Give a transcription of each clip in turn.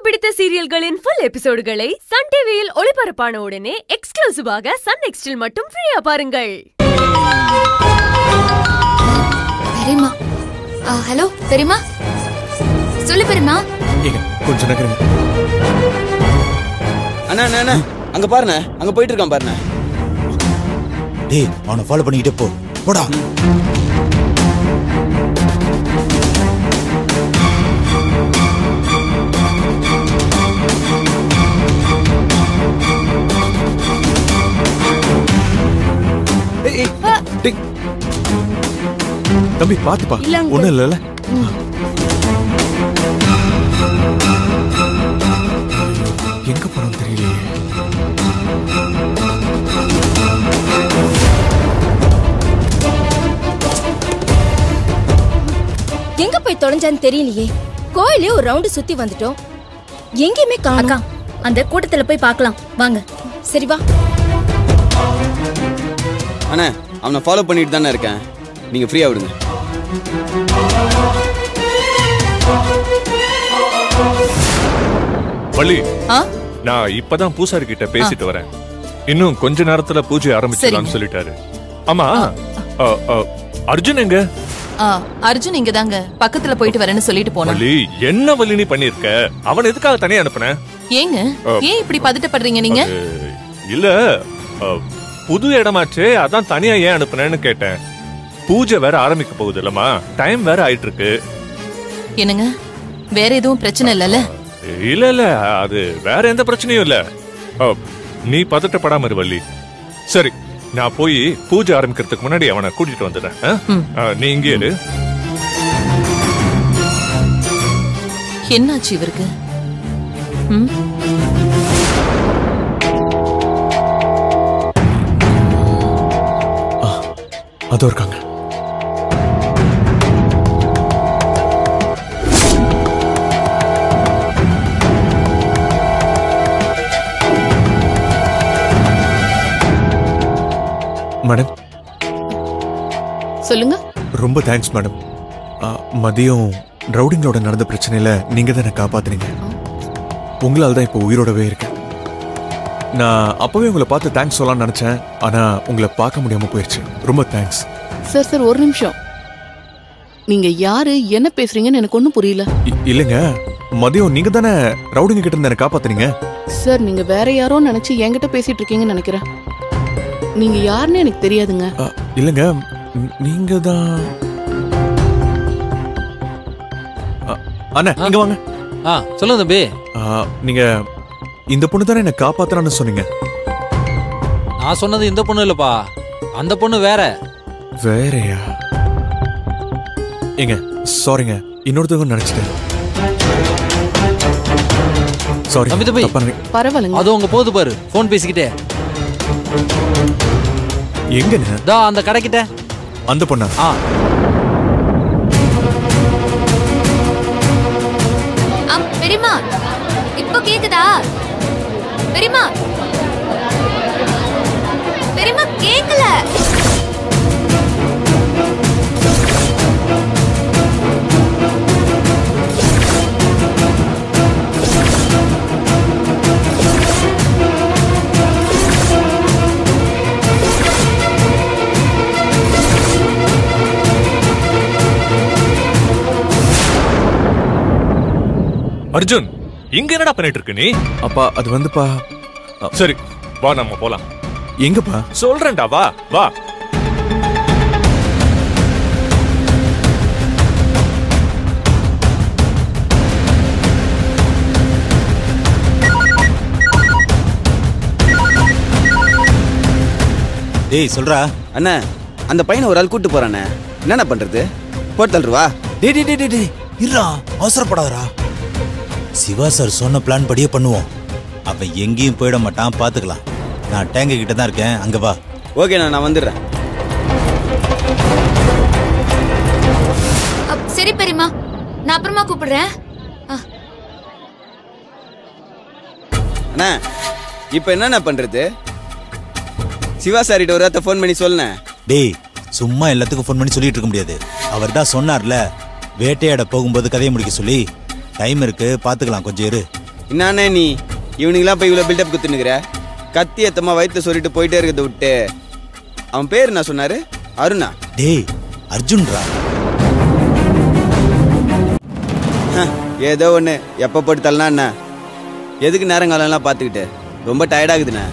பிடித்த சீரியல்களின் full எபிசோடுகளை Sun டிவியில் ஒளிபரப்பான உடனே எக்ஸ்க்ளூசிவாக சன் நெக்ஸ்டில் மட்டும் ஃப்ரீயா பாருங்கள் பெரியம்மா ஆ, ஹலோ பெரியம்மா சொல்லு பெரியம்மா ஏங்க கொஞ்சம் நகருங்க அண்ணா அண்ணா அண்ணா அங்க பாருண்ணே அங்க போயிட்டு இருக்கான் பாருண்ணே டேய் அவனை ஃபாலோ பண்ணிக்கிட்டே போ போடா ஏய், ஏய், டேய். தம்பி பாத்துப்பா இல்ல, uncle. ஒண்ணும் இல்லைல்ல எங்க போறோம் தெரியலையே எங்க போய் தொலைஞ்சான்னு தெரியலையே கோயிலே ஒரு ரவுண்டு சுத்தி வந்துட்டோம் எங்கேயுமே அக்கா காணோம் அந்த கூட்டத்துல போய் பார்க்கலாம் வாங்க சரி வா அண்ணா அவனை ஃபாலோ பண்ணிட்டு தானே இருக்கேன் நீங்க ஃப்ரீயா விடுங்க வள்ளி ஆ நான் இப்பதான் பூசாரி கிட்ட பேசிட்டு வரேன் இன்னும் கொஞ்ச நேரத்துல பூஜை ஆரம்பிச்சிடலாம்னு சொல்லிட்டாரு ஆமா அ, அ, அர்ஜுன் எங்க ஆ அர்ஜுன் இங்க தாங்க பக்கத்துல போயிட்டு வரேன்னு சொல்லிட்டு போனான் வள்ளி என்ன வள்ளி நீ பண்ணிருக்க அவன் எதுக்காக தனியா அனுப்புன ஏங்க ஏன் இப்படி பதட்டப்படுறீங்க நீங்க அது, இல்ல அ, புது இடமாச்சே அதான் தனியா ஏன் அனுப்புனேன்னு கேட்டேன் பூஜை வேற ஆரம்பிக்க போகுது இல்லம்மா டைம் வேற ஆயிட்டு இருக்கு என்னங்க வேற எதுவும் பிரச்சனை இல்லல்ல இல்ல இல்ல அது வேற எந்த பிரச்சனையும் இல்ல அ, நீ பதட்டப்படாம இரு வள்ளி சரி நான் போய் பூஜை ஆரம்பிக்கிறதுக்கு முன்னாடி அவனை கூட்டிட்டு வந்துடுறேன் ஆ? ம். ஆ, நீ இங்கே இரு என்னாச்சு இவருக்கு ம் அதோ இருக்காங்க மேடம் சொல்லுங்க ரொம்ப தேங்க்ஸ் மேடம் ஆ, மதியம் ரவுடிங்களோட நடந்த பிரச்சனையில நீங்க தான் என்னை காப்பாத்துனீங்க உங்களால தான் இப்போ உயிரோடவே இருக்கேன் நான் அப்பவே உங்களை பார்த்து தேங்க்ஸ் சொல்லலாம்னு நினைச்சேன் ஆனா உங்களை பார்க்க முடியாம போயிருச்சு ரொம்ப தேங்க்ஸ் சார் சார் ஒரு நிமிஷம் நீங்க யாரு என்ன பேசுறீங்கன்னு எனக்கு ஒன்றும் புரியல இ- இல்லைங்க மதியம் நீங்க தானே ரவுடிங்க கிட்ட இருந்து என்னை காப்பாத்துனீங்க சார் நீங்க வேற யாரோ நினைச்சு என்கிட்ட பேசிட்டு இருக்கீங்கன்னு நினைக்கிறேன் நீங்க யாருன்னு எனக்கு தெரியாதுங்க ஆ, இல்லைங்க ந- நீங்க தான் ஆ, அண்ணா இங்க வாங்க ஆ சொல்லுங்க தம்பி ஆ, நீங்க இந்த பொண்ணு தானே என்னை காப்பாத்துறான்னு சொன்னீங்க நான் சொன்னது இந்த பொண்ணு இல்லப்பா அந்த பொண்ணு வேற வேறயா ஏங்க சாரிங்க இன்னொருத்தவங்க நினைச்சிட்டேன் சாரி தம்பி, தம்பி. தப்பா நினை- பரவாயில்லைங்க அது உங்க போது பாரு ஃபோன் பேசிக்கிட்டே எங்கண்ணே தா அந்த கடைக்கிட்ட அந்த பொண்ணா ஆ ஆ, பெரியம்மா இப்போ கேக்குதா பெரியம்மா பெரியம்மா கேக்கல அர்ஜுன் இங்க என்னடா பண்ணிட்டு இருக்க நீ அப்பா அது வந்துப்பா அ, சரி வா நம்ம போலாம் எங்கப்பா சொல்றேன்டா வா வா டேய் சொல்றா அண்ணா அந்த பையனை ஒரு ஆள் கூட்டு போறானே என்னண்ணா பண்றது போட்டு தள்ளுவா டேய் டேய் டேய், டேய் டேய் இருடா அவசரப்படாதடா சிவா சார் சொன்ன பிளான் படியே பண்ணுவோம் அவன் எங்கேயும் போயிட மாட்டான் பாத்துக்கலாம் நான் டேங்க கிட்ட தான் இருக்கேன் அங்க வா ஓகேண்ணா நான் வந்துடுறேன் அ, சரி பெரியம்மா நான் அப்புறமா கூப்பிடுறேன் ஆ, அண்ணா இப்போ என்னண்ணா பண்றது சிவா சாரிட்ட ஒரு வார்த்தை ஃபோன் பண்ணி சொல்லுண்ணே டேய் சும்மா எல்லாத்துக்கும் ஃபோன் பண்ணி சொல்லிட்டு இருக்க முடியாது அவர் தான் சொன்னார்ல வேட்டையாட போகும்போது கதையை முடிக்க சொல்லி டைம் இருக்கு பாத்துக்கலாம் கொஞ்சம் இரு என்னண்ணே நீ இவனுங்களாம் போய் இவ்வளோ பில்டப் குத்துனுக்குற கத்தி எத்தமா வயிற்று சொல்லிட்டு போயிட்டே இருக்கிறத விட்டு அவன் பேர் என்ன சொன்னாரு அருணா டேய் அர்ஜுன்ரா ஹ, ஏதோ ஒன்று எப்போ போட்டு தள்ளனா என்ன எதுக்கு நேரங்காலம்லாம் பார்த்துக்கிட்டு ரொம்ப டயர்டாகுதுண்ணே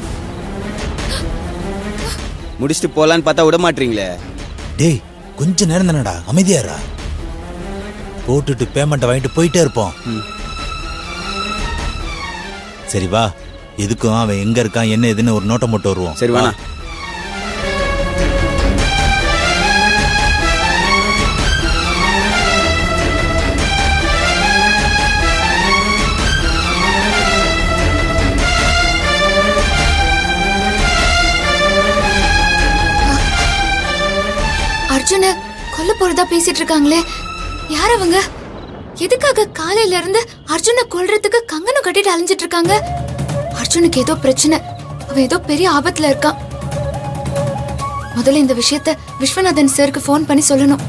முடிச்சுட்டு போகலான்னு பார்த்தா விட மாட்டீங்களே டேய் கொஞ்ச நேரம் தானடா அமைதியாரா போட்டுட்டு பேமெண்ட்டை வாங்கிட்டு போயிட்டே இருப்போம் சரி வா எதுக்கும் அவன் எங்க இருக்கான் என்ன எதுன்னு ஒரு நோட்டம் போட்டு வருவோம் சரி வாண்ணா அர்ஜுன கொல்ல போறதா பேசிட்டு இருக்காங்களே யார் அவங்க எதுக்காக காலையில இருந்து அர்ஜுனை கொல்றதுக்கு கங்கணம் கட்டிட்டு அலைஞ்சிட்டு இருக்காங்க அர்ஜுனுக்கு ஏதோ பிரச்சனை அவன் ஏதோ பெரிய ஆபத்துல இருக்கான் முதல்ல இந்த விஷயத்த விஸ்வநாதன் சாருக்கு ஃபோன் பண்ணி சொல்லணும்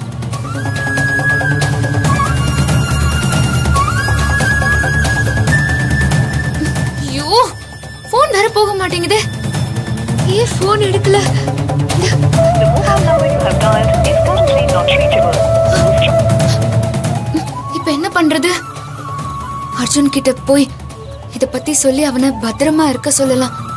ஐயோ ஃபோன் வேற போக மாட்டேங்குதே ஏன் ஃபோன் எடுக்கல இப்ப என்ன பண்றது அர்ஜுன் கிட்ட போய் இத பத்தி சொல்லி அவனை பத்திரமா இருக்க சொல்லலாம்